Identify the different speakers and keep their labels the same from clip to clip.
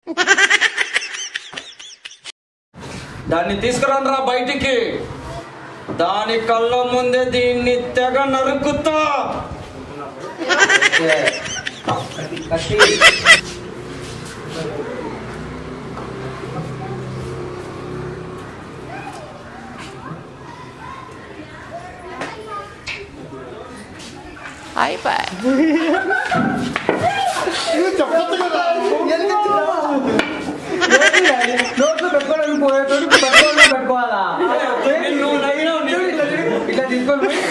Speaker 1: దాన్ని తీసుకురండి రా బయటికి దాని కళ్ళ ముందే దీన్ని తెగ నరుకుతా
Speaker 2: నోట్లో పెట్టుకోవడానికి పోయేటోడు పెట్రోల్లో పెట్టుకోవాలా
Speaker 1: నిన్ను నవ్వినావు, నిన్ను.
Speaker 2: ఇట్లా తీసుకొని పోయి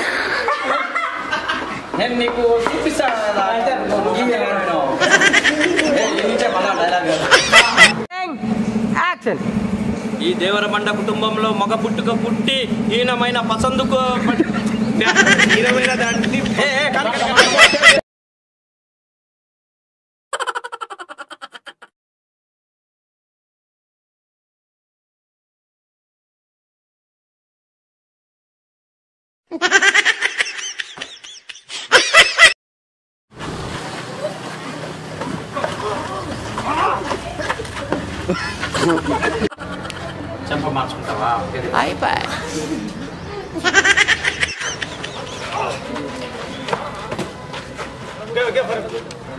Speaker 1: నేను నీకు చూపిస్తాను కదా. నువ్వు ఈ నవ్వినావు. ఏ, ఈ నుంచే మళ్ళా డైలాగ్
Speaker 2: యాక్షన్
Speaker 1: ఈ దేవరమండ కుటుంబంలో మగ పుట్టుక పుట్టి హీనమైన పసందుకు హీనమైన దాన్ని ఏ, ఏ, కాదు, కాదు, కాదు. చెంప మార్చుకుంటావా ఓకే, ఓకే, ఫర్-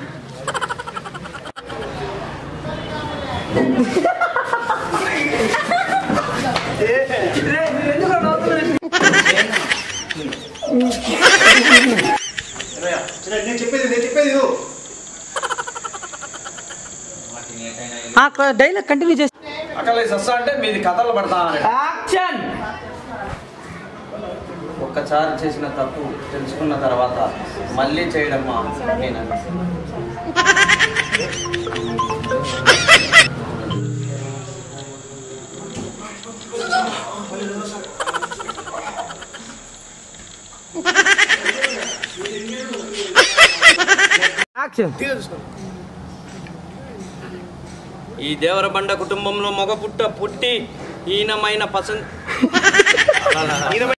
Speaker 3: నేను చెప్పేది నేను చెప్పేది ఇదు.
Speaker 2: డైలాగ్ కంటిన్యూ చేసి
Speaker 1: అక్కడ సస్తా అంటే మీది కథలు పడతా అని.
Speaker 2: యాక్షన్
Speaker 1: ఒక్కసారి చేసిన తప్పు తెలుసుకున్న తర్వాత మళ్ళీ చేయడమ్మా నేను
Speaker 2: యాక్షన్
Speaker 1: ఈ దేవరబండ కుటుంబంలో మగ పుట్ట పుట్టి హీనమైన పసంద్